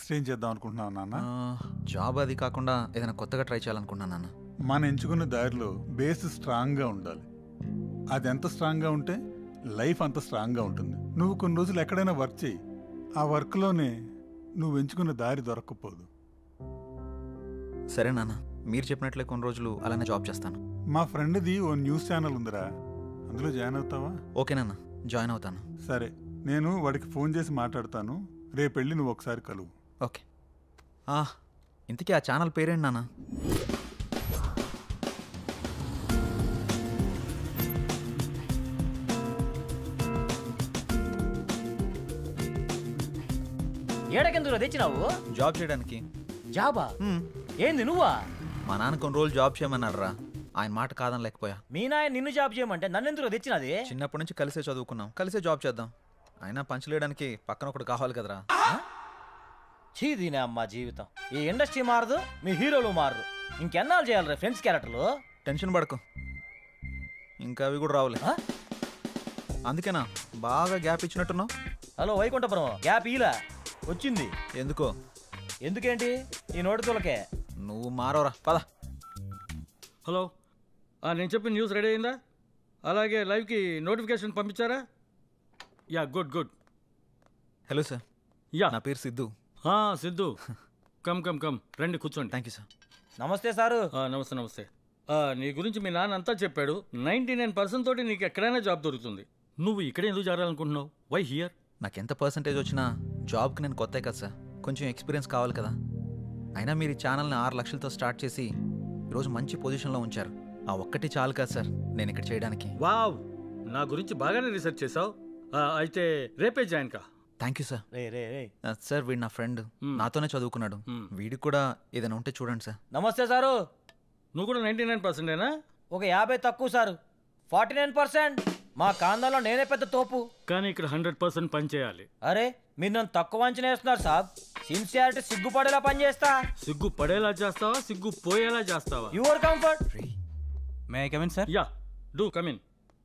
Next ఏం చేద్దాం అనుకుంటున్నావు నాన్న జాబ్ అది కాకుండా ఏదైనా కొత్తగా ట్రై చేయాలనుకున్నాను నాన్న మనం ఎంచుకున్న దారిలో బేస్ స్ట్రాంగ్గా ఉండాలి అది ఎంత స్ట్రాంగ్గా ఉంటే లైఫ్ అంత స్ట్రాంగ్గా ఉంటుంది నువ్వు కొన్ని రోజులు ఎక్కడైనా వర్క్ చేయి ఆ వర్క్లోనే నువ్వు ఎంచుకున్న దారి దొరకకపోదు సరే నాన్న మీరు చెప్పినట్లే కొన్ని రోజులు అలానే జాబ్ చేస్తాను మా ఫ్రెండ్ది ఓ న్యూస్ ఛానల్ ఉందిరా అందులో జాయిన్ అవుతావా ఓకే నాన్న జాయిన్ అవుతాను సరే నేను వాడికి ఫోన్ చేసి మాట్లాడతాను రేపు వెళ్ళి నువ్వు ఒకసారి కలువు ఓకే ఆ, ఇంతకీ ఆ ఛానల్ పేరేంటి నాన్న ఏడకెందుకు తెచ్చినావు జాబ్ చేయడానికి జాబా హ్మ్. ఏంది నువ్వా మా నాన్న కొన్ని రోజులు జాబ్ చేయమన్నాడు రా ఆయన మాట కాదని లేకపోయా మీ నాయన నిన్ను జాబ్ చేయమంటే నన్ను ఎందుకు తెచ్చినది చిన్నప్పటి నుంచి కలిసే చదువుకున్నాం కలిసే జాబ్ చేద్దాం అయినా పంచలేయడానికి పక్కన ఒకటి కావాలి కదరా చీ దీనే అమ్మ జీవితం ఈ ఇండస్ట్రీ మారదు మీ హీరోలు మారరు ఇంకెన్నాళ్ళు చేయాలి ఫ్రెండ్స్ క్యారెక్టర్లు టెన్షన్ పడకు ఇంకా అవి కూడా రావులే ఆ? అందుకేనా బాగా గ్యాప్ ఇచ్చినట్టున్నావు హలో వైకుంఠపురం గ్యాప్ ఈలా వచ్చింది ఎందుకో ఎందుకేంటి ఈ నోటి తులకే నువ్వు మారవరా పద హలో ఆ, నేను చెప్పిన న్యూస్ రెడీ అయిందా అలాగే లైవ్కి నోటిఫికేషన్ పంపించారా yeah good good hello sir yeah నా పేరు సిద్ధు ఆ, సిద్ధు కమ్ కమ్ కమ్ రండి కూర్చోండి థ్యాంక్ యూ సార్ నమస్తే సారు ఆ, నమస్తే నమస్తే ఆ, నీ గురించి మీ నాన్న అంతా చెప్పాడు నైంటీ నైన్ పర్సెంట్ తోటి నీకు ఎక్కడైనా జాబ్ దొరుకుతుంది నువ్వు ఇక్కడే ఎందుకు చేరాలనుకుంటున్నావు వై హియర్ నాకు ఎంత పర్సంటేజ్ వచ్చినా జాబ్కి నేను కొత్త కదా సార్ కొంచెం ఎక్స్పీరియన్స్ కావాలి కదా అయినా మీరు ఈ ఛానల్ని ఆరు లక్షలతో స్టార్ట్ చేసి ఈరోజు మంచి పొజిషన్లో ఉంచారు ఆ ఒక్కటి చాలు కదా సార్ నేను ఇక్కడ చేయడానికి వావ్ నా గురించి బాగానే రీసెర్చ్ చేసావు అయితే రేపే జాయిన్ కా థ్యాంక్ యూ సార్ రే రే రే ఆ, సార్ వీడు నా ఫ్రెండ్ నాతోనే చదువుకున్నాడు Hmm. వీడికి కూడా ఏదైనా ఉంటే చూడండి సార్ నమస్తే సారు నువ్వు కూడా నైంటీ నైన్ పర్సెంటేనా ఒక యాభై తక్కువ సారు ఫార్టీ నైన్ పర్సెంట్ మా కాందంలో నేనే పెద్ద తోపు కానీ ఇక్కడ హండ్రెడ్ పర్సెంట్ పని చేయాలి అరే మీరు నన్ను తక్కువ అంచనా వేస్తున్నారు సాబ్ సిన్సియారిటీ సిగ్గుపడేలా పనిచేస్తా సిగ్గు పడేలా చేస్తావా సిగ్గు పోయేలా చేస్తావా your comfort may I come in sir yeah do come in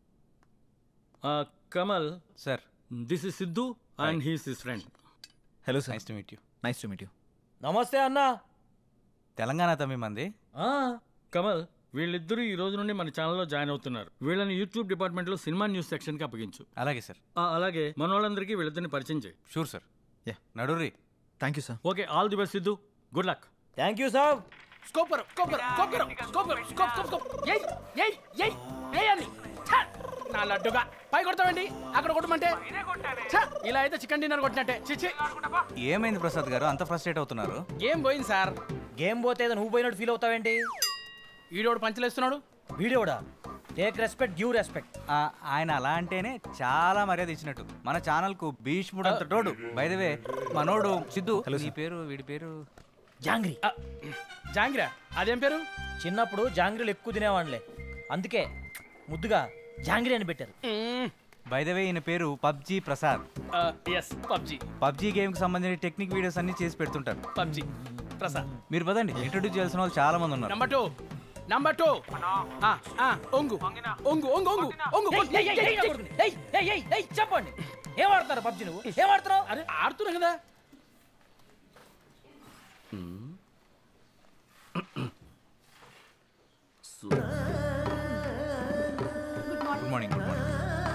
Kamal sir this is Siddhu and his is friend hello sir nice to meet you nice to meet you నమస్తే అన్నా తెలంగాణ తమ్మి మంది ఆ, కమల్ వీళ్ళిద్దరూ ఈ రోజు నుండి మన ఛానల్లో జాయిన్ అవుతున్నారు వీళ్ళని యూట్యూబ్ డిపార్ట్మెంట్లో సినిమా న్యూస్ సెక్షన్కి అప్పగించు అలాగే సార్ ఆ, అలాగే మన వాళ్ళందరికీ వీళ్ళిద్దరిని పరిచయం చేయి షూర్ సార్ యా నడుర్రి thank you sir okay all the best Siddhu good luck thank you సాబ్ స్కోప్ కరో స్కోప్ కరో స్కోప్ కరో స్కోప్ కరో స్కోప్ స్కోప్ స్కోప్ ఏయ్ ఏయ్ ఏయ్ ఏయని ఛ! నా లడ్డుగా పై కొడతామండి అక్కడ కొట్టమంటే ఛ! ఇలా అయితే చికెన్ డిన్నర్ కొట్టినట్టే చిచ్చి ఏమైంది ప్రసాద్ గారు అంత ఫ్రస్ట్రేట్ అవుతున్నారు ఏం పోయింది సార్ గేమ్ పోతే ఏదో నువ్వు పోయినట్టు ఫీల్ అవుతావేంటి ఈడోడు పంచలేస్తున్నాడు వీడియోడా టేక్ రెస్పెక్ట్ గివ్ రెస్పెక్ట్ ఆ, ఆయన అలా అంటేనే చాలా మర్యాద ఇచ్చినట్టు మన ఛానల్ కు భీష్ముడు అంత తోడు బైదవే మనోడు సిద్ధు నీ పేరు వీడి పేరు జాంగ్రీ ఆ, జాంగిరా అదేం పేరు చిన్నప్పుడు జాంగ్రీలు ఎక్కువ తినేవాళ్ళే అందుకే ముద్దుగా జాంగ్రీ అని పెట్టారు బైదవే ఈయన పేరు PUBG Prasad yes PUBG PUBG game కి సంబంధించిన టెక్నిక్ వీడియోస్ అన్ని చేసి పెడుతుంటారు పబ్జి ప్రసాద్ మీరు పదండి ఇంట్రొడ్యూస్ చేయాల్సిన వాళ్ళు చాలా మంది ఉన్నారు నంబర్ టూ నంబర్ టూ ఆ, ఆ, ఒంగు ఒంగు ఒంగు ఒంగు ఒంగు ఏయ్, ఏయ్, ఏయ్, ఏయ్, ఏయ్, ఏయ్, ఏయ్, ఏయ్, ఏయ్, చెప్పండి ఏం ఆడుతున్నారు పబ్జి నువ్వు ఏం ఆడుతున్నావు అరే ఆడుతున్నా కదా గుడ్ మార్నింగ్ గుడ్ మార్నింగ్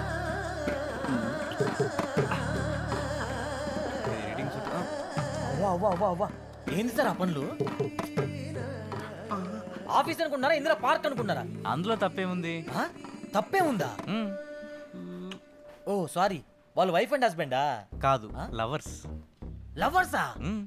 అవ్వా అవ్వా అవ్వా అవ్వా ఏంది సార్ ఆ పనులు ఆఫీస్ అనుకున్నారా ఇందిరా పార్క్ అనుకున్నారా అందులో తప్పేముంది ఆ? తప్పే ఉందా మ్మ్. ఓ సారీ వాళ్ళు వైఫ్ అండ్ హస్బెండా కాదు లవర్స్ లవర్సా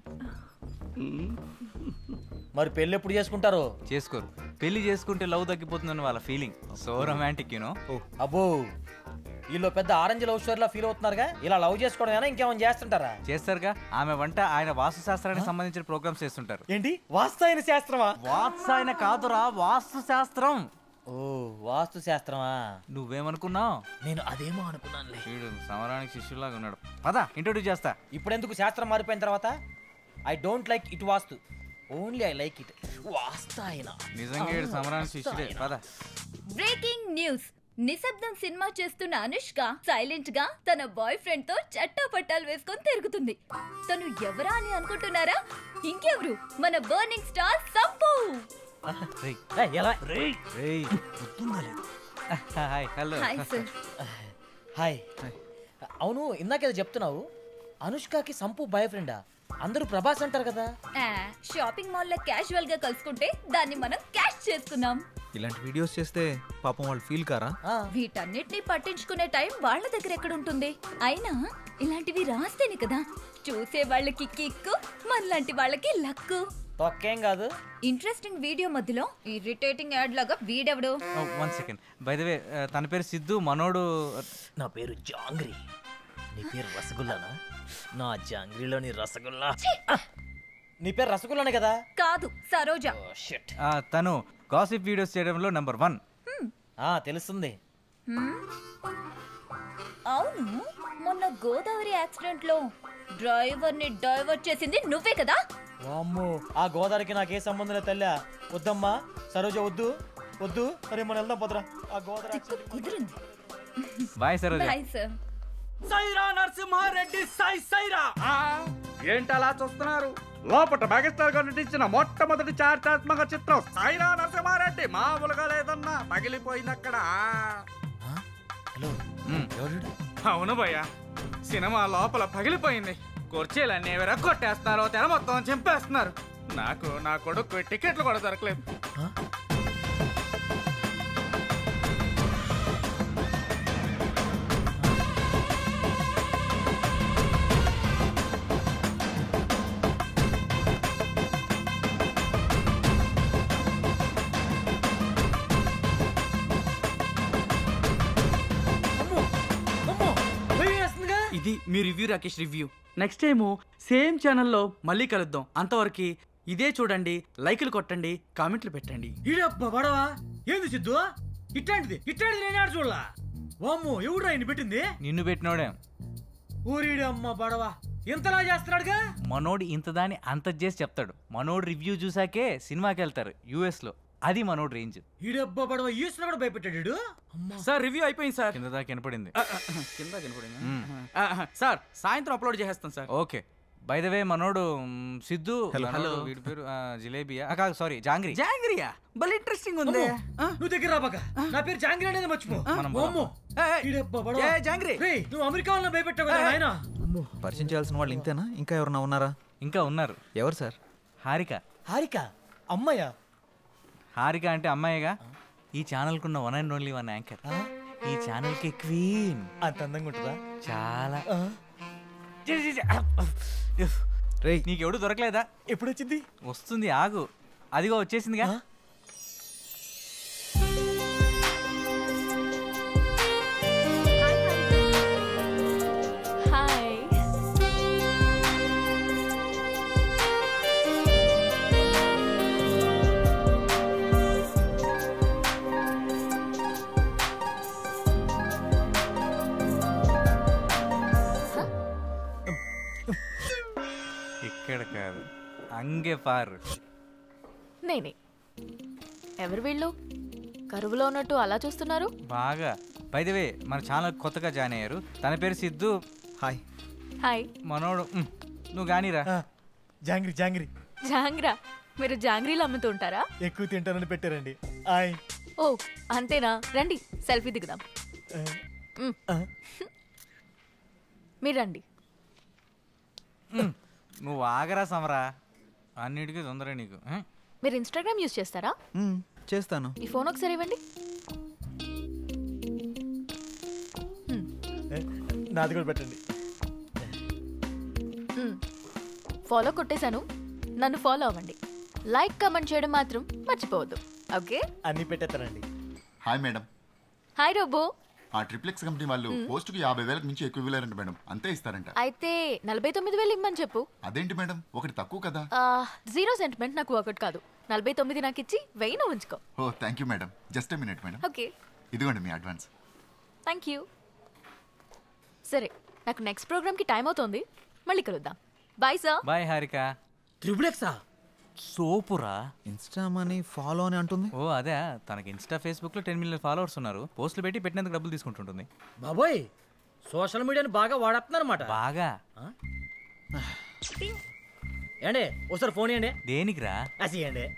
మరి పెళ్ళి ఎప్పుడు చేసుకుంటారు చేసుకోరు పెళ్లి చేసుకుంటే లవ్ తగ్గిపోతుందని వాళ్ళ ఫీలింగ్ సో రొమాంటిక్ యూనో అబ్బో వీళ్ళు పెద్ద ఆరెంజ్ లవ్ స్టోరీ లా ఫీల్ అవుతున్నారుగా ఇలా లవ్ చేసుకోవడం ఇంకేమైనా చేస్తుంటారా చేస్తారుగా ఆమె వంట ఆయన వాస్తు శాస్త్రానికి సంబంధించిన ప్రోగ్రామ్స్ చేస్తుంటారు ఏంటి వాస్తైన శాస్త్రమా వాత్స ఆయన కాదురా వాస్తు శాస్త్రం ఓ వాస్తు శాస్త్రమా నువ్వేమనుకున్నావు నేను అదేమో అనుకున్నానులే వీడు సమరానికి శిష్యులాగా ఉన్నాడు పద ఇంట్రొడ్యూస్ చేస్తా ఇప్పుడెందుకు శాస్త్రం మారిపోయిన తర్వాత ఐ డోంట్ లైక్ ఇట్ వాస్తు ఓన్లీ ఐ లైక్ ఇట్ వాస్తాయన నిజంగా వీడు సమరానికి శిష్యుడే పద బ్రేకింగ్ న్యూస్ నిశ్శబ్దం సినిమా చేస్తున్న అనుష్క సైలెంట్ గా తన బాయ్ ఫ్రెండ్ తో చట్టా పట్టాలు వేసుకొని తిరుగుతుంది తను ఎవరా అని అనుకుంటున్నారా ఇంకెవరు మన బర్నింగ్ స్టార్ సంపు రేయ్ ఏయ్, ఎలా రేయ్ hi hello hi sir hi అవును ఇందాకేదో చెప్తున్నావు అనుష్కకి సంపు బాయ్ ఫ్రెండా అందరూ ప్రభాస్ అంటారు కదా షాపింగ్ మాల్ లో క్యాజువల్ గా కలుసుకుంటే దాన్ని మనం క్యాష్ చేసుకున్నాం ఇలాంటి వీడియోస్ చేస్తే పాపం వాళ్ళు ఫీల్ కారా ఆ, వీటన్నిటిని పట్టించుకునే టైం వాళ్ళ దగ్గర ఎక్కడ ఉంటుంది అయినా ఇలాంటివి రాస్తేనే కదా చూసే వాళ్ళకి కిక్కు మనలాంటి వాళ్ళకి లక్కు తొక్కేం కాదు ఇంట్రెస్టింగ్ వీడియో మధ్యలో ఇరిటేటింగ్ యాడ్ లాగా వీడెవడు one second by the way తన పేరు సిద్ధు మనోడు నా పేరు జాంగ్రీ నీ పేరు రసగుల్లానా నా జాంగ్రీలోని రసగుల్లా ఆ, నీ పేరు రసగుల్లానే కదా కాదు సరోజ ఓ షిట్ ఆ, తను గాసిప్ వీడియోస్ చేయడంలో నెంబర్ వన్ ఆ తెలుస్తుంది హ్మ్? అవును మొన్న గోదావరి యాక్సిడెంట్ లో డ్రైవర్ ని డైవర్ట్ చేసింది నువ్వే కదా వామ్మో ఆ గోదావరికి నాకే సంబంధం లేదు తల్లా వద్దమ్మా సరోజ వద్దు వద్దు సరే మనం వెళ్దాం పోతురా ఆ గోదావరి తిక్కు కుదిరింది bye Saroja bye sir Sye Raa Narasimha Reddy సై సైరా ఏంటలా చూస్తున్నారు లోపట మెగాస్టార్ గారు నటించిన మొట్టమొదటి చారిత్రాత్మక చిత్రం సైరా నరసింహారెడ్డి మామూలుగా లేదన్నా పగిలిపోయింది అక్కడ హలో మ్. ఎవడు అవును భయ్య సినిమా లోపల పగిలిపోయింది కుర్చీలన్నీ ఎవరో కొట్టేస్తున్నారు తెర మొత్తం చింపేస్తున్నారు నాకు నా కొడుకు టికెట్లు కూడా దొరకలేదు అమ్మో భయం వేస్తుందిగా ఇది మీ review Rakesh review next time same ఛానల్లో మళ్ళీ కలుద్దాం అంతవరకు ఇదే చూడండి లైకులు కొట్టండి కామెంట్లు పెట్టండి ఈడబ్బా బడవా ఏంది సిద్ధు ఇట్లాంటిది ఇట్లాంటిది నేను ఆడ చూడలా వామ్మో ఎవడు ఆయన పెట్టింది నిన్ను పెట్టినోడే ఊరిడి అమ్మ బడవా ఇంతలా చేస్తున్నాడుగా మనోడు ఇంత దాన్ని అంత చేసి చెప్తాడు మనోడు రివ్యూ చూసాకే సినిమాకి వెళ్తారు యూఎస్ లో అది మనోడు రేంజ్ ఈడబ్బా బడవా ఈసిన కూడా భయపెట్టాడు ఈడు. అమ్మా సార్ రివ్యూ అయిపోయింది సార్ కింద దాకా వినపడింది ఆ, ఆ, కింద కనపడిందా? ఆ, ఆ, సార్ సాయంత్రం అప్లోడ్ చేసేస్తాం sir okay by the way మనోడు మ్, సిద్ధు Hello. మనోడు, Hello. వీడి పేరు ఆ, జిలేబియా ఆ, కాదు సారీ జాంగ్రీ జాంగ్రియా భలే ఇంట్రెస్టింగ్ ఉంది ఆ? నువ్వు దగ్గర రాబాక నా పేరు జాంగ్రీ అనేది మర్చిపో మనం వామ్మో ఏయ్, ఏయ్, ఈడబ్బా బడవా ఏ జాంగ్రీ రేయ్ నువ్వు అమెరికా వాళ్ళని భయపెట్టావు కదా నాయనా పరిచయం చేయాల్సిన వాళ్ళు ఇంతేనా ఇంకా ఎవరన్నా ఉన్నారా ఇంకా ఉన్నారు ఎవరు సార్ హారిక హారిక అమ్మయ్య హారిక అంటే అమ్మాయిగా ఈ ఛానల్ కున్న one and only one anchor ఈ ఛానల్ కి క్వీన్ అంత అందంగా ఉంటుందా చాలా ఆ, రేయ్ నీకెవడు దొరకలేదా ఎప్పుడు వచ్చింది వస్తుంది ఆగు అదిగో వచ్చేసిందిగా ఆ? హాయ్ ఇక్కడ కాదు అంగే పారు నేనే ఎవరు వీళ్ళు కరువులో ఉన్నట్టు అలా చూస్తున్నారు బాగా వే మన ఛానల్ కొత్తగా జాయిన్ అయ్యారు తన పేరు సిద్ధు హాయ్ హాయ్ మనోడు మ్, నువ్వు గానీరా ఆ, జాంగ్రీ జాంగ్రీ జాంగ్రా మీరు జాంగ్రీలు అమ్ముతూ ఉంటారా ఎక్కువ తింటానని పెట్టారండి ఆయ్ ఓ అంతేనా రండి సెల్ఫీ దిగుదాం ఆ, మ్. ఆ. మీరు రండి మ్, నువ్వు ఆగరా సమరా అన్నిటికీ తొందర నీకు మ్? మీరు ఇన్స్టాగ్రామ్ యూజ్ చేస్తారా మ్, చేస్తాను ఈ ఫోన్ ఒకసారి ఇవ్వండి ఏ, నాది కూడా పెట్టండి ఫాలో కొట్టేశాను నన్ను ఫాలో అవ్వండి లైక్ కమెంట్ చేయడం మాత్రం మర్చిపోవద్దు ఓకే అన్ని పెట్టేస్తానండి హాయ్ మేడం హాయ్ రోబో ఆ ట్రిప్లెక్స్ కంపెనీ వాళ్ళు పోస్టుకు యాభై వేలకు మించి ఎక్కువ ఇవ్వలేరంట మేడం అంతే ఇస్తారంట అయితే నలభై తొమ్మిది వేలు ఇమ్మని చెప్పు అదేంటి మేడం ఒకటి తక్కువ కదా ఆ, జీరో సెంటిమెంట్ నాకు ఒకటి కాదు నలభై తొమ్మిది నాకు ఇచ్చి వెయ్యి నువ్వు ఉంచుకో ఓ thank you madam just a minute madam okay ఇదిగోండి మీ అడ్వాన్స్ థ్యాంక్ యూ సరే నాకు నెక్స్ట్ ప్రోగ్రామ్కి టైం అవుతోంది మళ్ళీ కలుద్దాం bye sir bye Harika triple ఎక్సా సోపురా ఇన్స్టా మనీ ఫాలో అని అంటుంది ఓ అదే తనకి ఇన్స్టా ఫేస్బుక్ లో టెన్ మిలియన్ ఫాలోవర్స్ ఉన్నారు పోస్టులు పెట్టి పెట్టినందుకు డబ్బులు తీసుకుంటుంటుంది బాబోయ్ సోషల్ మీడియాని బాగా వాడేస్తున్నారన్నమాట బాగా ఏండి ఒకసారి ఫోన్ ఇవ్వండి దేనికిరా అసియండి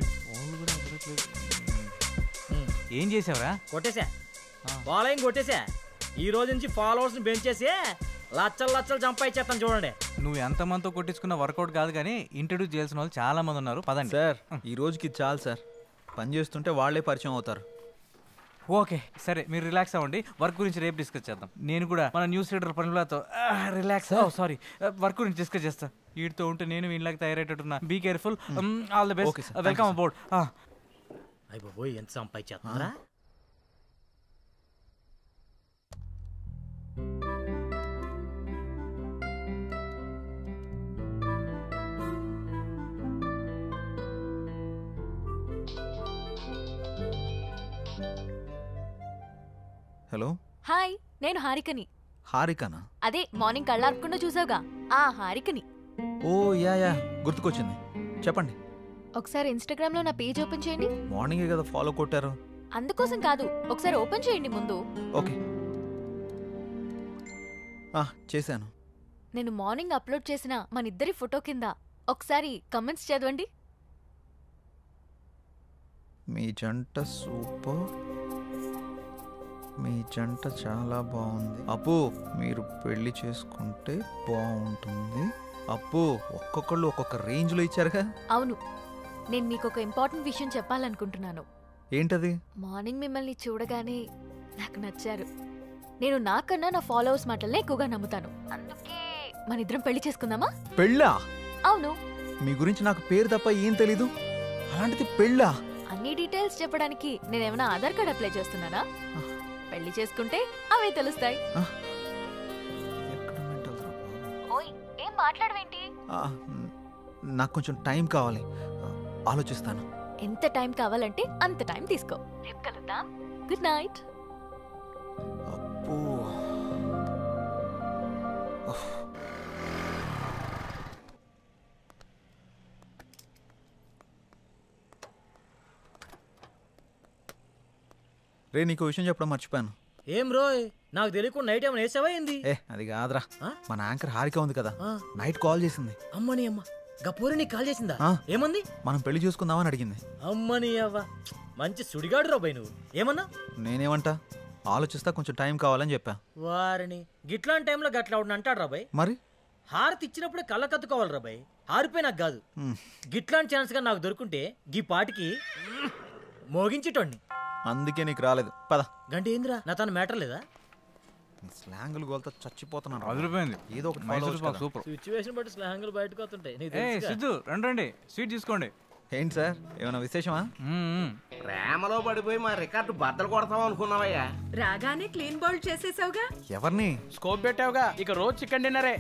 ఏం చేసావురా కొట్టేసా ఫాలోయింగ్ కొట్టేసా ఈ రోజు నుంచి ఫాలోవర్స్ ని పెంచేసి లచ్చలు లచ్చలు సంపాదించేస్తాను చూడండి నువ్వు ఎంత మందితో కొట్టించుకున్న వర్కౌట్ కాదు కానీ ఇంట్రడ్యూస్ చేయాల్సిన వాళ్ళు చాలా మంది ఉన్నారు పదండి సార్ ఈ రోజుకి ఇది చాలు సార్ పని చేస్తుంటే వాళ్ళే పరిచయం అవుతారు ఓకే సరే మీరు రిలాక్స్ అవ్వండి వర్క్ గురించి రేపు డిస్కస్ చేద్దాం నేను కూడా మన న్యూస్ రీడర్ పనులతో రిలాక్స్ సారీ వర్క్ గురించి డిస్కస్ చేస్తా వీటితో ఉంటే నేను వీళ్ళకి తయారయ్యేటట్టున్నా be careful all the Okay, best sir. Thank welcome you, sir. About అయ్యి బాబోయ్ ఎంత సంపాదించేస్తున్నారా హలో హాయ్ నేను హారికని హారికనా అదే మార్నింగ్ కళ్ళార్పకుండా చూసావుగా ఆ హారికని ఓ యా యా గుర్తుకొచ్చింది చెప్పండి ఒకసారి ఇన్స్టాగ్రామ్ లో నా పేజ్ ఓపెన్ చేయండి మార్నింగే కదా ఫాలో కొట్టారు అందుకోసం కాదు ఒకసారి ఓపెన్ చేయండి ముందు ఓకే ఆ, చేశాను నేను మార్నింగ్ అప్లోడ్ చేసిన మన ఇద్దరి ఫోటో కింద ఒకసారి కమెంట్స్ చదవండి మీ జంట సూపర్ మీ జంట చాలా బాగుంది అప్పు మీరు పెళ్లి చేసుకుంటే బాగుంటుంది అప్పు ఒక్కొక్కళ్ళు ఒక్కొక్క రేంజ్లో ఇచ్చారుగా అవును నేను మీకు ఒక ఇంపార్టెంట్ విషయం చెప్పాలనుకుంటున్నాను ఏంటది మార్నింగ్ మిమ్మల్ని చూడగానే నాకు నచ్చారు నేను నాకన్నా నా ఫాలోవర్స్ మాటలనే ఎక్కువగా నమ్ముతాను అందుకే మన ఇద్దరం పెళ్లి చేసుకుందామా పెళ్ళా అవును మీ గురించి నాకు పేరు తప్ప ఏం తెలీదు అలాంటిది పెళ్ళా అన్ని డీటెయిల్స్ చెప్పడానికి నేనేమైనా ఆధార్ కార్డ్ అప్లై చేస్తున్నానా పెళ్లి చేసుకుంటే అవే తెలుస్తాయి ఓయ్ ఏం మాట్లాడవేంటి ఆ, నాకు కొంచెం టైం కావాలి ఆలోచిస్తాను ఎంత టైం కావాలంటే అంత టైం తీసుకో రేపు కలుద్దాం గుడ్ నైట్ అప్పు ఉఫ్. రే నీకు విషయం చెప్పడం మర్చిపోయాను ఏం రోయ్ నాకు తెలియకుండా నైట్ ఏమైనా వేసావా ఏంది ఏ అది కాదురా ఆ? మన యాంకర్ హారిక ఉంది కదా ఆ. నైట్ కాల్ చేసింది అమ్మని అమ్మ గపూరి నీకు కాల్ చేసిందా ఆ. ఏమంది మనం పెళ్లి చూసుకుందామని అడిగింది అమ్మని అవ్వ మంచి సుడిగాడు రాబాయ్ నువ్వు ఏమన్నా నేనేమంటా ఆలోచిస్తా కొంచెం టైం కావాలని చెప్పా వారిని గిట్లాంటి టైంలో గట్లా అవును అంటాడు రాబాయ్ మరి హారతి ఇచ్చినప్పుడే కళ్ళ కత్తుకోవాలి రాబాయ్ హారిపోయి నాకు కాదు మ్, గిట్లాంటి ఛాన్స్ గా నాకు దొరుకుంటే గీ పాటికి మోగించేటోడిని అందుకే నీకు రాలేదు పద గంట ఏందిరా నా తన మ్యాటర్ లేదా నీ స్లాంగులు గోల్తో చచ్చిపోతున్నాను అదిరిపోయింది ఏదో ఒకటి follow మైసూర్ అవ్వచ్చు పాక్ కదా. సూపర్ సిచ్యువేషన్ బట్టి స్లాంగులు బయటకు వస్తుంటాయి నీకు ఏ తెలుసుగా. సిద్ధు రండి రండి స్వీట్ తీసుకోండి ఏంటి సార్ ఏమైనా విశేషమా మ్మ్, మ్మ్. ప్రేమలో పడిపోయి మా రికార్డు బద్దలు కొడతాం అనుకున్నావయ్యా రాగానే క్లీన్ బౌల్ చేసేసావుగా ఎవరిని స్కోప్ పెట్టావుగా ఇక రోజు చికెన్ డిన్నరే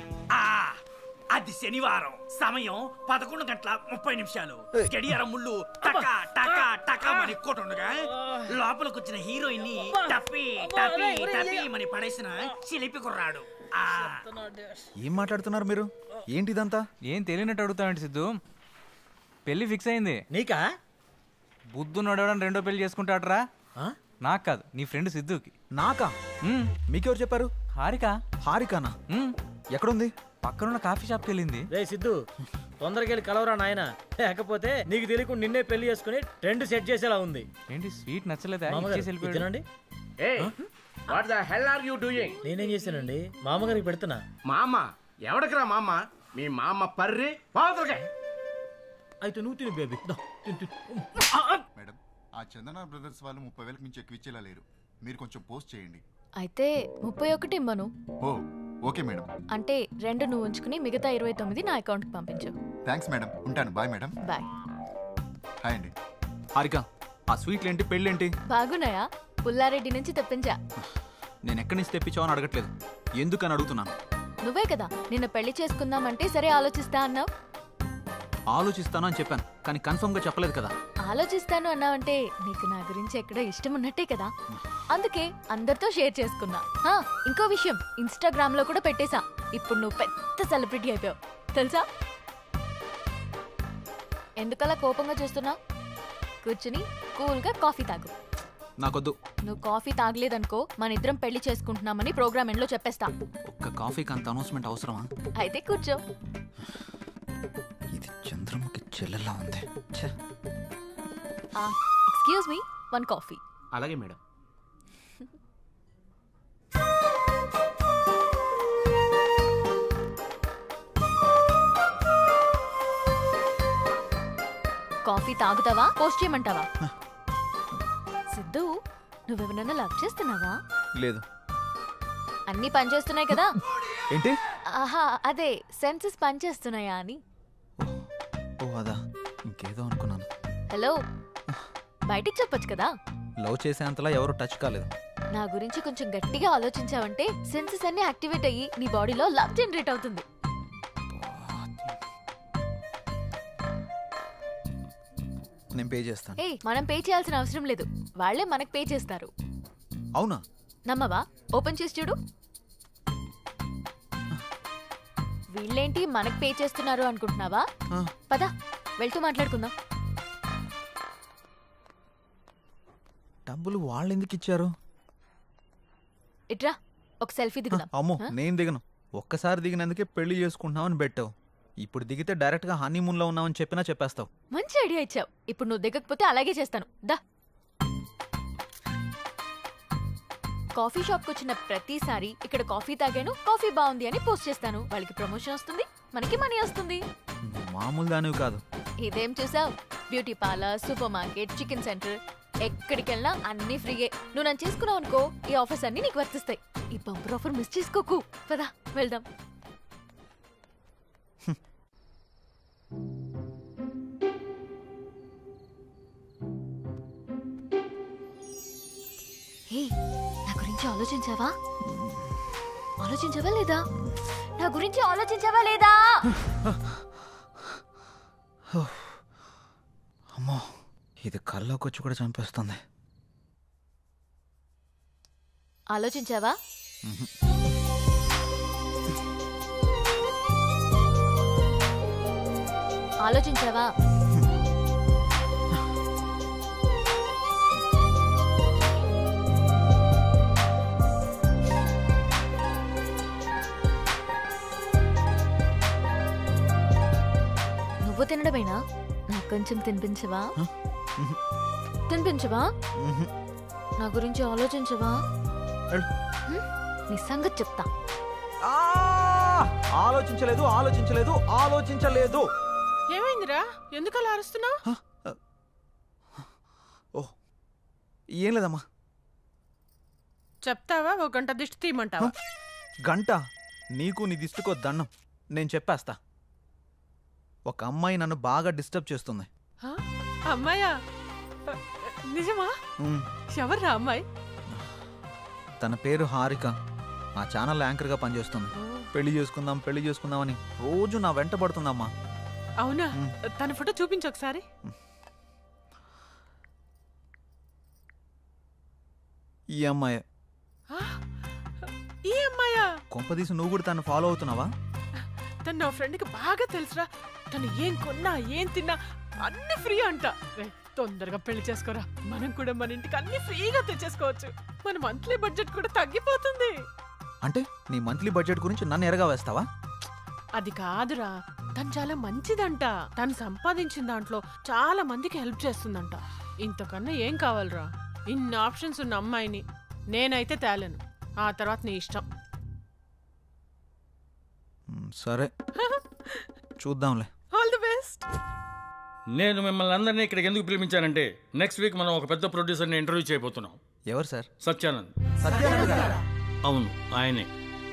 అది శనివారం సమయం పదకొండు గంటల ముప్పై నిమిషాలు గడియారం ముళ్ళు టకా టకా టకా అని కొట్టుండగా లోపలికి వచ్చిన హీరోయిన్ ని టప్పి టప్పి టప్పి మని పడేసిన చిలిపి కుర్రాడు ఆ ఏం మాట్లాడుతున్నారు మీరు ఏంటి ఇదంతా ఏం తెలియనట్టు అడుగుతావండి సిద్ధు పెళ్లి ఫిక్స్ అయింది నీకా బుద్ధు నడవడం రెండో పెళ్లి చేసుకుంటాడరా నాకు కాదు నీ ఫ్రెండ్ సిద్ధుకి నాకా మీకెవరు చెప్పారు హారిక హారికానా ఎక్కడుంది పక్కనున్న కాఫీ షాప్కి వెళ్ళింది రే సిద్ధు తొందరగా వెళ్ళి కలవరా నాయన లేకపోతే నీకు తెలియకుండా నిన్నే పెళ్లి చేసుకుని ట్రెండ్ సెట్ చేసేలా ఉంది ఏంటి స్వీట్ నచ్చలేదా మామగారు, ఇచ్చేసి వెళ్ళిపోయాడు. ఇది తినండి what the hell are you doing నేనేం చేశానండి మామగారికి పెడుతున్నా మా అమ్మ ఎవడికిరా మా అమ్మ మీ మా అమ్మ పర్రి పావుతులకే అయితే నువ్వు తిను బేబీ మేడం ఆ చందన బ్రదర్స్ వాళ్ళు ముప్పై వేలకు మించి ఎక్కువ ఇచ్చేలా లేరు మీరు కొంచెం పోస్ట్ చేయండి అయితే ముప్పై ఒకటి ఇమ్మను ఓ ఓకే మేడం అంటే రెండు నువ్వు ఉంచుకుని మిగతా ఇరవై తొమ్మిది నా అకౌంట్కి పంపించు థ్యాంక్స్ మేడం ఉంటాను బాయ్ మేడం బాయ్ హాయ్ అండి హారిక ఆ స్వీట్లు ఏంటి పెళ్ళేంటి బాగున్నాయా పుల్లారెడ్డి నుంచి తెప్పించా నేను ఎక్కడి నుంచి తెప్పించావని అడగట్లేదు ఎందుకని అడుగుతున్నాను నువ్వే కదా నిన్న పెళ్లి చేసుకుందామంటే సరే ఆలోచిస్తా అన్నావు ఆలోచిస్తాను అని చెప్పాను కానీ కన్ఫర్మ్గా చెప్పలేదు కదా ఆలోచిస్తాను అన్నావంటే నీకు నా గురించి ఎక్కడో ఇష్టం ఉన్నట్టే కదా అందుకే అందరితో షేర్ చేసుకున్నా హా, ఇంకో విషయం ఇన్స్టాగ్రామ్ లో కూడా పెట్టేశా ఇప్పుడు నువ్వు పెద్ద సెలబ్రిటీ అయిపోయావు తెలుసా ఎందుకలా కోపంగా చూస్తున్నా కూర్చుని కూల్గా కాఫీ తాగు నాకొద్దు నువ్వు కాఫీ తాగలేదనుకో మన ఇద్దరం పెళ్లి చేసుకుంటున్నామని ప్రోగ్రామ్ ఎండ్లో చెప్పేస్తా ఒక్క కాఫీకి అంత అనౌన్స్మెంట్ అవసరమా అయితే కూర్చో ఇది చంద్రముఖి చెల్లెలా ఉంది ఛే. ఎక్స్క్యూజ్ మీ వన్ కాఫీ అలాగే మేడం కాఫీ తాగుతావా పోస్ట్ చేయమంటావా సిద్ధు నువ్వెవరన్నా లవ్ చేస్తున్నావా లేదు అన్నీ పనిచేస్తున్నాయి కదా ఏంటి ఆహా అదే సెన్సెస్ పనిచేస్తున్నాయా అని ఓ అదా ఇంకేదో అనుకున్నాను హలో బయటికి చెప్పొచ్చు కదా లవ్ చేసేంతలా ఎవరు టచ్ కాలేదు నా గురించి కొంచెం గట్టిగా ఆలోచించావంటే సెన్సెస్ అన్ని యాక్టివేట్ అయ్యి నీ బాడీలో లవ్ జనరేట్ అవుతుంది నేను పే చేస్తాను ఏ మనం పే చేయాల్సిన అవసరం లేదు వాళ్ళే మనకు పే చేస్తారు అవునా నమ్మవా ఓపెన్ చేసి చూడు వీళ్ళేంటి మనకు పే చేస్తున్నారు అనుకుంటున్నావా ఆ. పద వెళ్తూ మాట్లాడుకుందాం డబ్బులు వాళ్ళు ఎందుకు ఇచ్చారు ఇట్రా ఒక సెల్ఫీ దిగుదాం అమ్మో ఆ? నేను దిగను ఒక్కసారి దిగినందుకే పెళ్లి చేసుకుంటున్నామని పెట్టావు ఇప్పుడు దిగితే డైరెక్ట్గా హనీమూన్లో ఉన్నామని చెప్పినా చెప్పేస్తావు మంచి ఐడియా ఇచ్చావు ఇప్పుడు నువ్వు దిగకపోతే అలాగే చేస్తాను దా కాఫీ షాప్కి వచ్చిన ప్రతిసారి ఇక్కడ కాఫీ తాగాను కాఫీ బాగుంది అని పోస్ట్ చేస్తాను వాళ్ళకి ప్రమోషన్ వస్తుంది మనకి మనీ వస్తుంది నువ్వు మామూలు దానివి కాదు ఇదేం చూసావు beauty parlour supermarket chicken centre ఎక్కడికి వెళ్ళినా అన్ని ఫ్రీయే నువ్వు నన్ను చేసుకున్నావు అనుకో ఈ ఆఫర్స్ అన్ని నీకు వర్తిస్తాయి ఈ బంపర్ ఆఫర్ మిస్ చేసుకోకు పదా వెళ్దాం హే నా గురించి ఆలోచించావా ఆలోచించావా లేదా నా గురించి ఆలోచించావా లేదా అమ్మో ఇది కల్లోకి వచ్చి కూడా చంపేస్తుంది ఆలోచించావా ఆలోచించావా నువ్వు తినడమేనా నాకు కొంచెం తినిపించవా తినిపించవా నా గురించి ఆలోచించవా హ్మ్? నీ సంగతి చెప్తా ఆలోచించలేదు ఆలోచించలేదు ఆలోచించలేదు ఏమైందిరా ఎందుకు అలా అరుస్తున్నావు ఏం లేదమ్మా చెప్తావా ఒక గంట దిష్టి తీయమంటావా గంట నీకు నీ దిష్టికో దండం నేను చెప్పేస్తా ఒక అమ్మాయి నన్ను బాగా డిస్టర్బ్ చేస్తుంది హ? అమ్మాయా నిజమా ఉమ్, ఎవర్రా అమ్మాయి తన పేరు హారిక ఆ ఛానల్ యాంకర్గా పనిచేస్తుంది పెళ్లి చేసుకుందాం పెళ్లి చేసుకుందామని రోజు నా వెంట పడుతుందమ్మా అవునా తన ఫోటో చూపించు ఒకసారి ఈ అమ్మాయి ఆ? ఈ అమ్మాయా కొంపదీసి నువ్వు కూడా తను ఫాలో అవుతున్నావా తను నా ఫ్రెండ్కి బాగా తెలుసురా తను ఏం కొన్నా ఏం తిన్నా అన్ని ఫ్రీ అంట రే, తొందరగా పెళ్లి చేసుకోరా మనం కూడా మన ఇంటికి అన్ని ఫ్రీగా తెచ్చేసుకోవచ్చు మన మంత్లీ బడ్జెట్ కూడా తగ్గిపోతుంది అంటే నీ మంత్లీ బడ్జెట్ గురించి నన్ను ఎరగా వేస్తావా అది కాదురా తను చాలా మంచిదంట తను సంపాదించిన దాంట్లో చాలా మందికి హెల్ప్ చేస్తుందంట ఇంతకన్నా ఏం కావాలరా ఇన్ని ఆప్షన్స్ ఉన్న అమ్మాయిని నేనైతే తేలేను ఆ తర్వాత నీ ఇష్టం మ్, సరే చూద్దాంలే ఆల్ ది బెస్ట్ నేను మిమ్మల్ని అందరినీ ఇక్కడికి ఎందుకు పిలిపించానంటే నెక్స్ట్ వీక్ మనం ఒక పెద్ద ప్రొడ్యూసర్ని ఇంటర్వ్యూ చేయబోతున్నాం ఎవరు సార్ సత్యానంద్ సత్యానంద్ గారా? అవును ఆయనే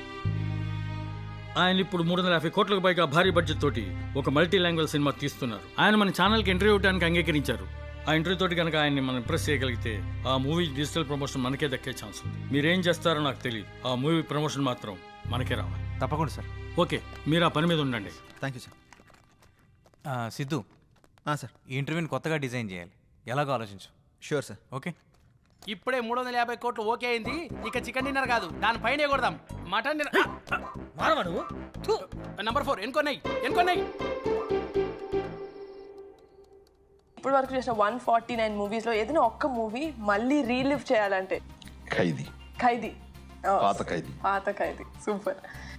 ఆయన ఇప్పుడు మూడు వందల యాభై కోట్లకు పైగా భారీ బడ్జెట్ తోటి ఒక మల్టీ లాంగ్వేజ్ సినిమా తీస్తున్నారు ఆయన మన ఛానల్కి ఇంటర్వ్యూ ఇవ్వడానికి అంగీకరించారు ఆ ఇంటర్వ్యూ తోటి కనుక ఆయన్ని మనం ఇంప్రెస్ చేయగలిగితే ఆ మూవీ డిజిటల్ ప్రమోషన్ మనకే దక్కే ఛాన్స్ ఉంది మీరేం చేస్తారో నాకు తెలియదు ఆ మూవీ ప్రమోషన్ మాత్రం మనకే రావాలి తప్పకుండా సార్ ఓకే మీరు ఆ పని మీద ఉండండి thank you sir Siddhu sir ఈ ఇంటర్వ్యూని కొత్తగా డిజైన్ చేయాలి ఎలాగో ఆలోచించు షూర్ సార్ ఓకే ఇప్పుడే మూడు వందల యాభై కోట్లు ఓకే అయింది ఇక చికెన్ డిన్నర్ కాదు దానిపైనే కొడదాం మటన్ డిన్నర్ నంబర్ ఫోర్ ఎన్కొన్నాయి ఎన్కొన్నాయి ఇప్పటి వరకు చేసిన వన్ ఫార్టీ నైన్ మూవీస్ లో ఏదైనా ఒక్క మూవీ మళ్ళీ రీలివ్ చేయాలంటే ఖైదీ ఖైదీ Oh, పాత ఖైదీ పాత ఖైదీ సూపర్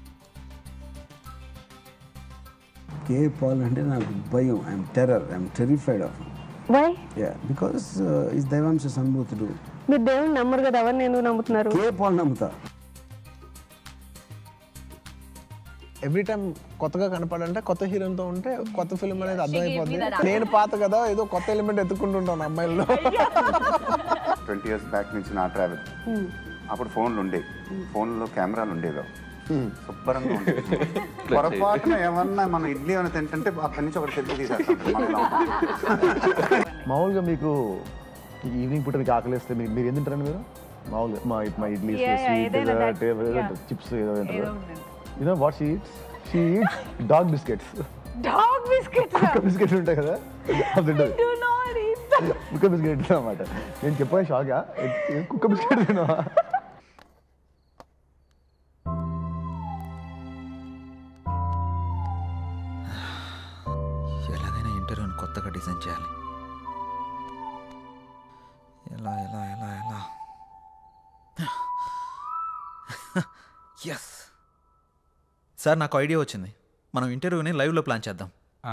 కే పాల్ అంటే నాకు భయం I'm terror I'm terrified of why ya because is దైవాంశ సంభూతుడు మీరు దేవుని నమ్మరు కదా ఎవరిని ఎందుకు నమ్ముతున్నారు కే పాల్ నమ్ముతా ఎవ్రీ టైం కొత్తగా కనపడంటే కొత్త హీరోతో ఉంటే కొత్త ఫిల్మ్ అనేది అర్థమైపోద్ది me that. నేను పాత కదా ఏదో కొత్త ఎలిమెంట్ ఎత్తుకుంటుంటాను అమ్మాయిల్లో ట్వంటీ ఇయర్స్ బ్యాక్ నుంచి నా ట్రావెల్ అప్పుడు ఫోన్లు ఉండేవి ఫోన్లో కెమెరాలు ఉండేవి శుభ్రంగా ఉండేవి పొరపాటున ఏమన్నా మనం ఇడ్లీ ఏమైనా తింటుంటే అక్కడి నుంచి ఒకటి సెల్ఫీ తీసేస్తాం మామూలుగా మీకు ఈవినింగ్ పూట మీకు ఆకలిస్తే మీరు మీరు ఏం తింటారండి మీరు మామూలుగా మా మా ఇడ్లీ Yeah, yeah, స్వీట్ ఏదైనా that- yeah. చిప్స్ ఏదో ఏదో తింటారు ఉంటుంది. You know what she eats she eats dog biscuits dog biscuits కుక్క బిస్కెట్స్ ఉంటాయి కదా అది తింటది కుక్క బిస్కెట్ అన్నమాట నేను చెప్పాను షాకా కుక్క బిస్కెట్ తిన్నావా ఎలాగైనా ఇంటర్వ్యూని కొత్తగా డిజైన్ చేయాలి ఎలా ఎలా ఎలా ఎలా ఎస్ సార్ నాకు ఐడియా వచ్చింది మనం ఇంటర్వ్యూని లైవ్లో ప్లాన్ చేద్దాం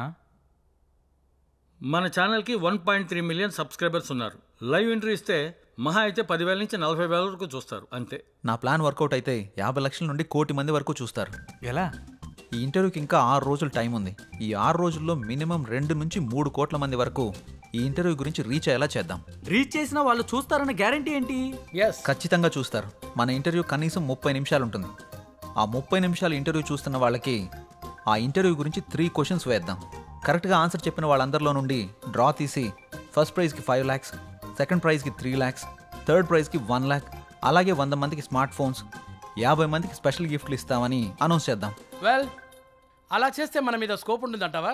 మన ఛానల్కి one point three million subscribers ఉన్నారు లైవ్ ఎంట్రీ ఇస్తే మహా అయితే పదివేల నుంచి నలభై వేల వరకు చూస్తారు అంతే నా ప్లాన్ వర్కౌట్ అయితే యాభై లక్షల నుండి కోటి మంది వరకు చూస్తారు ఎలా ఈ ఇంటర్వ్యూకి ఇంకా ఆరు రోజులు టైం ఉంది ఈ ఆరు రోజుల్లో మినిమం రెండు నుంచి మూడు కోట్ల మంది వరకు ఈ ఇంటర్వ్యూ గురించి రీచ్ అయ్యేలా చేద్దాం రీచ్ చేసిన వాళ్ళు చూస్తారన్న గ్యారంటీ ఏంటి ఖచ్చితంగా చూస్తారు మన ఇంటర్వ్యూ కనీసం ముప్పై నిమిషాలు ఉంటుంది ఆ ముప్పై నిమిషాలు ఇంటర్వ్యూ చూస్తున్న వాళ్ళకి ఆ ఇంటర్వ్యూ గురించి త్రీ క్వశ్చన్స్ వేద్దాం కరెక్ట్గా ఆన్సర్ చెప్పిన వాళ్ళందరిలో నుండి డ్రా తీసి ఫస్ట్ ప్రైజ్కి ఫైవ్ ల్యాక్స్ సెకండ్ ప్రైజ్కి త్రీ ల్యాక్స్ థర్డ్ ప్రైజ్కి వన్ ల్యాక్ అలాగే వంద మందికి స్మార్ట్ ఫోన్స్ యాభై మందికి స్పెషల్ గిఫ్ట్లు ఇస్తామని అనౌన్స్ చేద్దాం వెల్ అలా చేస్తే మన మీద స్కోప్ ఉంటుందంటావా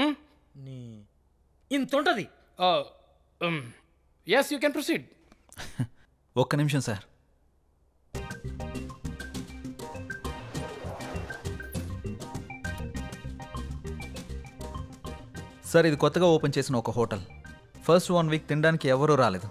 ఇంత ఉంటది ఎస్ యూ కెన్ ప్రొసీడ్ ఒక్క నిమిషం సార్ సార్ ఇది కొత్తగా ఓపెన్ చేసిన ఒక హోటల్ ఫస్ట్ వన్ వీక్ తినడానికి ఎవరూ రాలేదు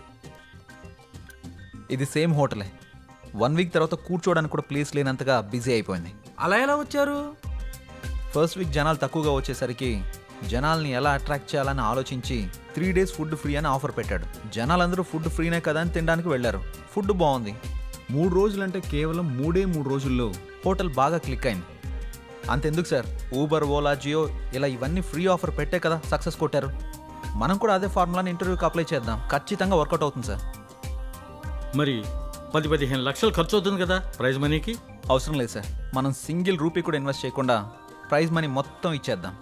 ఇది సేమ్ హోటలే వన్ వీక్ తర్వాత కూర్చోవడానికి కూడా ప్లేస్ లేనంతగా బిజీ అయిపోయింది అలా ఎలా వచ్చారు ఫస్ట్ వీక్ జనాలు తక్కువగా వచ్చేసరికి జనాల్ని ఎలా అట్రాక్ట్ చేయాలని ఆలోచించి త్రీ డేస్ ఫుడ్ ఫ్రీ అని ఆఫర్ పెట్టాడు జనాలందరూ ఫుడ్ ఫ్రీనే కదా అని తినడానికి వెళ్ళారు ఫుడ్ బాగుంది మూడు రోజులంటే కేవలం మూడే మూడు రోజుల్లో హోటల్ బాగా క్లిక్ అయింది అంతెందుకు సార్ ఊబర్ ఓలా జియో ఇలా ఇవన్నీ ఫ్రీ ఆఫర్ పెట్టే కదా సక్సెస్ కొట్టారు మనం కూడా అదే ఫార్ములాని ఇంటర్వ్యూకి అప్లై చేద్దాం ఖచ్చితంగా వర్కౌట్ అవుతుంది సార్ మరి పది పదిహేను లక్షలు ఖర్చు అవుతుంది కదా ప్రైజ్ మనీకి అవసరం లేదు సార్ మనం సింగిల్ రూపీ కూడా ఇన్వెస్ట్ చేయకుండా ప్రైజ్ మనీ మొత్తం ఇచ్చేద్దాం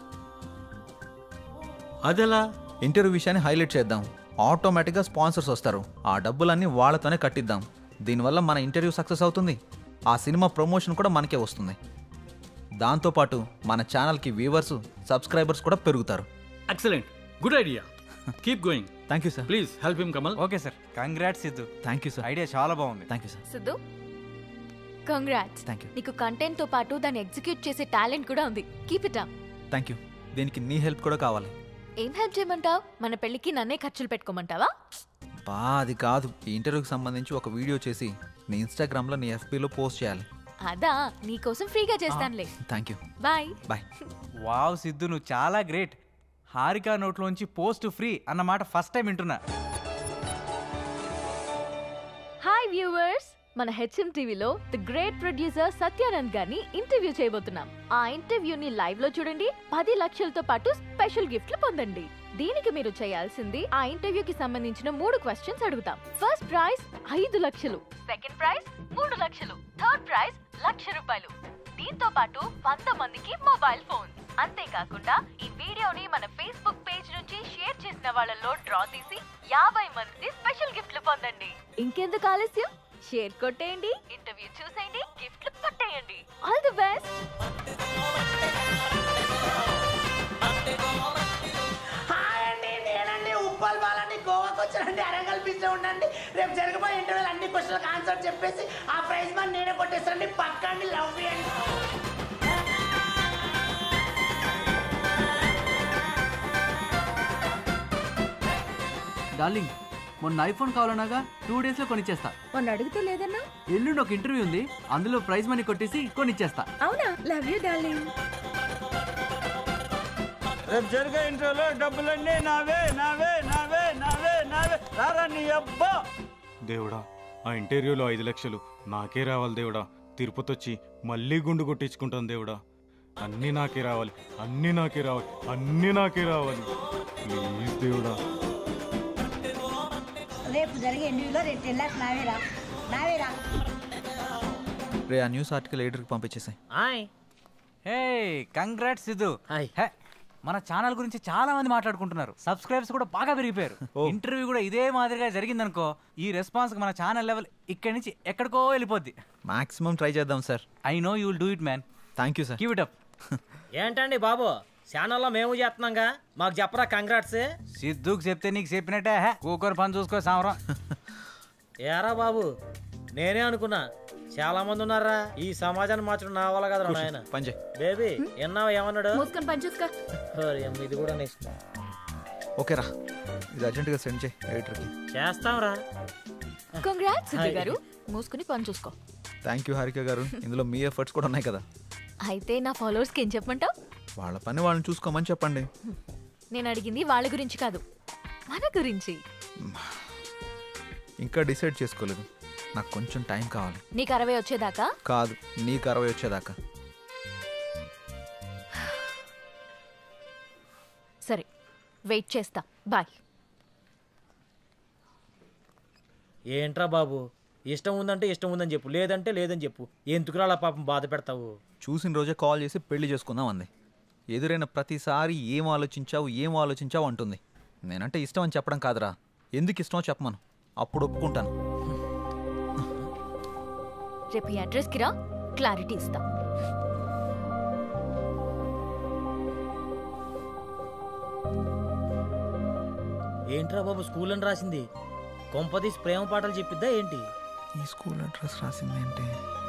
అదెలా ఇంటర్వ్యూ విషయాన్ని హైలైట్ చేద్దాం ఆటోమేటిక్గా స్పాన్సర్స్ వస్తారు ఆ డబ్బులన్నీ వాళ్ళతోనే కట్టిద్దాం దీనివల్ల మన ఇంటర్వ్యూ సక్సెస్ అవుతుంది ఆ సినిమా ప్రమోషన్ కూడా మనకే వస్తుంది దాంతోపాటు మన ఛానల్కి వ్యూవర్స్ సబ్స్క్రైబర్స్ కూడా పెరుగుతారు excellent good idea keep going thank you sir please help him Kamal okay sir congrats Siddhu thank you sir idea చాలా బాగుంది thank you sir Siddhu congrats thank you నీకు కంటెంట్ తో పాటు దాన్ని ఎగ్జిక్యూట్ చేసే టాలెంట్ కూడా ఉంది keep it up thank you దీనికి నీ హెల్ప్ కూడా కావాలి ఏం హెల్ప్ చేయమంటావు మన పెళ్ళికి నన్నే ఖర్చులు పెట్టుకోమంటావా బా అది కాదు ఈ ఇంటర్వ్యూకి సంబంధించి ఒక వీడియో చేసి నీ ఇన్స్టాగ్రామ్లో నీ ఎఫ్బీలో పోస్ట్ చేయాలి అదా నీకోసం ఫ్రీగా చేస్తానులే thank you bye bye wow Siddhu నువ్వు చాలా గ్రేట్ హారికా నోట్లోంచి పోస్ట్ ఫ్రీ అన్నమాట ఫస్ట్ టైం వింటున్నా హాయ్ వ్యూవర్స్ మన హెచ్ఎం టీవీలో ది గ్రేట్ ప్రొడ్యూసర్ సత్యానంద్ గారిని ఇంటర్వ్యూ చేయబోతున్నాం ఆ ఇంటర్వ్యూని లైవ్ లో చూడండి పది లక్షలతో పాటు స్పెషల్ గిఫ్ట్లు పొందండి దీనికి మీరు చేయాల్సింది ఆ ఇంటర్వ్యూకి సంబంధించిన మూడు క్వశ్చన్స్ అడుగుతాం ఫస్ట్ ప్రైజ్ ఐదు లక్షలు సెకండ్ ప్రైజ్ మూడు లక్షలు థర్డ్ ప్రైజ్ లక్ష రూపాయలు దీంతో పాటు వంద మందికి మొబైల్ ఫోన్ అంతేకాకుండా ఈ వీడియోని మన ఫేస్బుక్ పేజ్ నుంచి షేర్ చేసిన వాళ్ళలో డ్రా తీసి యాభై మంది స్పెషల్ గిఫ్ట్లు పొందండి ఇంకెందుకు ఆలస్యం షేర్ కొట్టేయండి ఇంటర్వ్యూ చూసేయండి గిఫ్ట్లు పట్టేయండి ఆల్ ది బెస్ట్ హాయ్ అండి నేనండి ఉప్పల్ బాలండి గోవాకి వచ్చానండి అరంగల్ బీచ్ లో ఉండండి రేపు జరగబోయే ఇంటర్వ్యూలు అన్ని క్వశ్చన్లకు ఆన్సర్ చెప్పేసి ఆ ప్రైజ్ మనీ నేనే కొట్టేస్తానండి పక్కండి లవ్ చేయండి డార్లింగ్ మొన్న ఐఫోన్ కావాలన్నాగా టూ డేస్లో కొనిచ్చేస్తా మొన్న అడిగితే లేదన్నా ఎల్లుండి ఒక ఇంటర్వ్యూ ఉంది అందులో ప్రైజ్ మనీ కొట్టేసి కొనిచ్చేస్తా అవునా లవ్ యూ డార్లింగ్ రేపు జరిగే ఇంటర్వ్యూలో డబ్బులన్నీ నావే నావే నావే నావే నావే రారా నీ అబ్బా దేవుడా ఆ ఇంటర్వ్యూలో ఐదు లక్షలు నాకే రావాలి దేవుడా తిరుపతి వచ్చి మళ్ళీ గుండు కొట్టించుకుంటాను దేవుడా అన్నీ నాకే రావాలి అన్నీ నాకే రావాలి అన్నీ నాకే రావాలి ప్లీజ్ దేవుడా రేపు జరిగే ఇంటర్వ్యూలో రేపు టెన్ లాక్స్ నావేరా నావేరా రే ఆ న్యూస్ ఆర్టికల్ ఎడిటర్కి పంపించేసాయి hi hey congrats Siddhu hey మన ఛానల్ గురించి చాలా మంది మాట్లాడుకుంటున్నారు సబ్స్క్రైబర్స్ కూడా బాగా పెరిగిపోయారు ఇంటర్వ్యూ కూడా ఇదే మాదిరిగా జరిగిందనుకో ఈ రెస్పాన్స్ మన ఛానల్ లెవెల్ ఇక్కడి నుంచి ఎక్కడికో వెళ్ళిపోద్ది మాక్సిమం ట్రై చేద్దాం sir I know you will do it man thank you sir keep it up ఏంటండి బాబు ఛానల్లో మేము చేస్తున్నాంగా మాకు చెప్పరా కంగ్రాట్స్ సిద్ధుకు చెప్తే నీకు చెప్పినట్టే హే కూకర్ పని చూసుకో సామరం ఏరా బాబు నేనే అనుకున్నా చాలా మంది ఉన్నారా ఈ సమాజాన్ని మార్చడం నా వల్ల కదరా నాయన పంచే బేబీ విన్నావా ఏమన్నాడు మూసుకొని పని చూసుకో ఓరి అమ్మ, ఇది కూడా నెక్స్ట్ ఓకే రా ఇది అర్జెంటుగా సెండ్ చేయి ఎడిటర్కి చేస్తాంరా కంగ్రాట్స్ సిద్ధు Hi. గారు మూసుకుని పని చూసుకో థ్యాంక్ యూ హారిక గారు ఇందులో మీ ఎఫర్ట్స్ కూడా ఉన్నాయి కదా అయితే నా ఫాలోవర్స్కి ఏం చెప్పమంటావు వాళ్ళ పని వాళ్ళని చూసుకోమని చెప్పండి నేను అడిగింది వాళ్ళ గురించి కాదు మన గురించి ఇంకా డిసైడ్ చేసుకోలేదు నాకు కొంచెం టైం కావాలి నీకు అరవై వచ్చేదాకా కాదు నీకు అరవై వచ్చేదాకా సరే వెయిట్ చేస్తా బాయ్ ఏంట్రా బాబు ఇష్టం ఉందంటే ఇష్టం ఉందని చెప్పు లేదంటే లేదని చెప్పు ఎందుకురా అలా పాపం బాధ పెడతావు చూసిన రోజే కాల్ చేసి పెళ్లి చేసుకుందాం అంది ఎదురైన ప్రతిసారి ఏం ఆలోచించావు ఏం ఆలోచించావు అంటుంది నేనంటే ఇష్టం అని చెప్పడం కాదురా ఎందుకు ఇష్టమో చెప్పమను అప్పుడు ఒప్పుకుంటాను రేపు ఈ అడ్రస్కి రా క్లారిటీ ఇస్తా ఏంట్రా బాబు స్కూల్ అని రాసింది కొంపదీసి ప్రేమ పాటలు చెప్పిద్దా ఏంటి ఈ స్కూల్ అడ్రస్ రాసింది ఏంటి